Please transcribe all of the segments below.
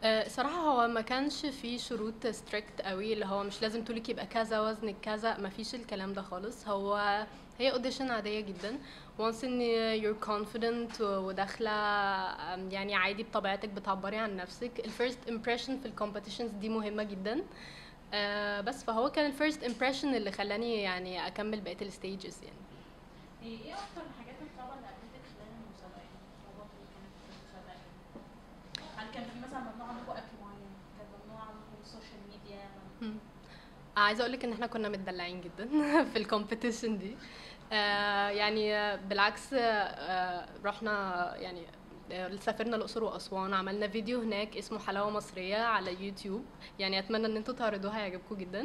آه، صراحة هو ما كانش في شروط ستريكت قوي اللي هو مش لازم طولك يبقى كذا وزنك كذا ما فيش الكلام ده خالص هو هي اوديشن عادية جدا once ان you're confident و- وداخلة آم، يعني عادي بطبيعتك بتعبري عن نفسك الفيرست impression في الكومبيتيشنز دي مهمة جدا آه، بس فهو كان الفيرست impression اللي خلاني يعني اكمل بقية الستيجز يعني ايه ايه اكتر الحاجات الصعبه اللي قابلتك خلال المسابقه يعني الصعوبات اللي كانت في المسابقه يعني هل كان في مثلا ممنوع عندكم اكل معين كان ممنوع عندكم السوشيال ميديا مم. عايزه اقول لك ان احنا كنا متدلعين جدا في الكومبيتيشن دي آه يعني آه، بالعكس آه رحنا يعني آه، سافرنا الاقصر واسوان عملنا فيديو هناك اسمه حلاوه مصريه على يوتيوب يعني اتمنى ان انتوا تعرضوها هيعجبكم جدا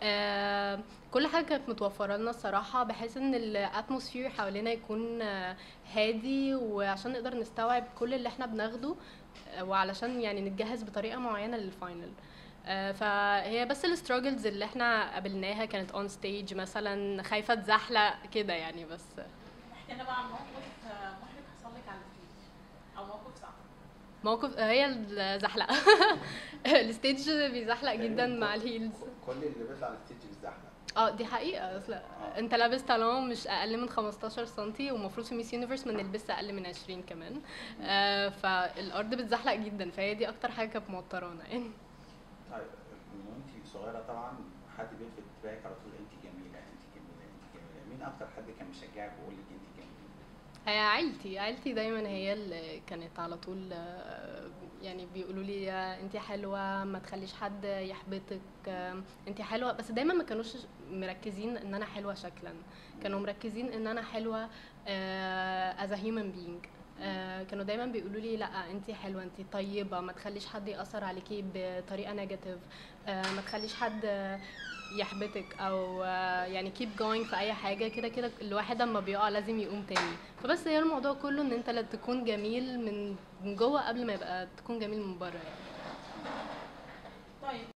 آه كل حاجه كانت متوفره لنا الصراحه بحيث ان الاتموسفير حوالينا يكون آه، هادي وعشان نقدر نستوعب كل اللي احنا بناخده آه، وعلشان يعني نتجهز بطريقه معينه للفاينل آه، فهي بس الستراجلز اللي احنا قابلناها كانت اون ستيج مثلا خايفه اتزحلق كده يعني بس احكي لنا بقى عن موقف آه، محرج حصل لك على الستيج او موقف صعب موقف هي الزحلقه الستيج بيزحلق جدا مع الهيلز كل اللي بيطلع على الستيج بيزحلق اه دي حقيقه اصل انت لابس طالون مش اقل من 15 سنتي ومفروض في ميس يونيفرس ما نلبسش اقل من 20 كمان آه فالارض بتزحلق جدا فهي دي اكتر حاجه كانت موترانا يعني طيب من وانت صغيره طبعا حد بيلفت انتباهك على طول انت جميله انت جميله انت جميله مين اكتر حد كان مشجعك ويقول لك انت جميله هي عيلتي عيلتي دايما هي اللي كانت على طول آه، يعني بيقولوا لي انت حلوه ما تخليش حد يحبطك انت حلوه بس دايما ما كانوش مركزين ان انا حلوه شكلا كانوا مركزين ان انا حلوه از هيومن بينج كانوا دايما بيقولوا لي لا انت حلوه انت طيبه ما تخليش حد ياثر عليكي بطريقه نيجاتيف ما تخليش حد يحبطك او آه، يعني keep going في اي حاجه كده كده الواحد اما بيقع لازم يقوم تاني فبس هي الموضوع كله ان انت لا تكون جميل من من جوه قبل ما يبقى تكون جميل من بره يعني طيب